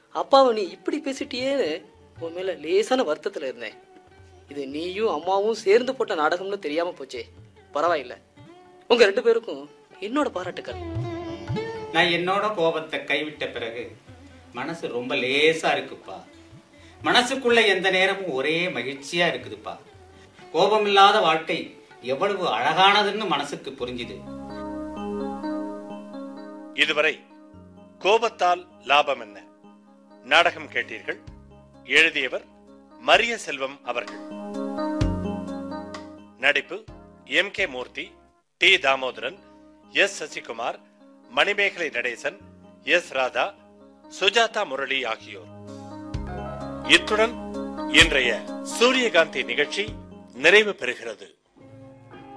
அப்பாவை நீ இப்படி பேசிட்டியேன்னு உன் மேல லேசான வருத்தத்துல இருந்தேன் இது நீயும் அம்மாவும் சேர்ந்து போட்ட நாடகம்னு தெரியாம போச்சே பரவாயில்ல உங்க ரெண்டு பேருக்கும் என்னோட பாராட்டுக்கள் நான் என்னோட கோபத்தை கைவிட்ட பிறகு மனசு ரொம்ப லேசா இருக்குப்பா மனசுக்குள்ள எந்த நேரமும் ஒரே மகிழ்ச்சியா இருக்குதுப்பா கோபம் இல்லாத வாழ்க்கை எவ்வளவு அழகானதுன்னு மனசுக்கு புரிஞ்சுது இதுவரை கோபத்தால் லாபம் என்ன நாடகம் கேட்டீர்கள் எழுதியவர் மரிய செல்வம் அவர்கள் நடிப்பு M K Murthy T Damodaran S Sasikumar Manimegalai Natesan S Radha Sujatha Murali ஆகியோர் இத்துடன் இன்றைய சூரியகாந்தி நிகழ்ச்சி நிறைவு பெறுகிறது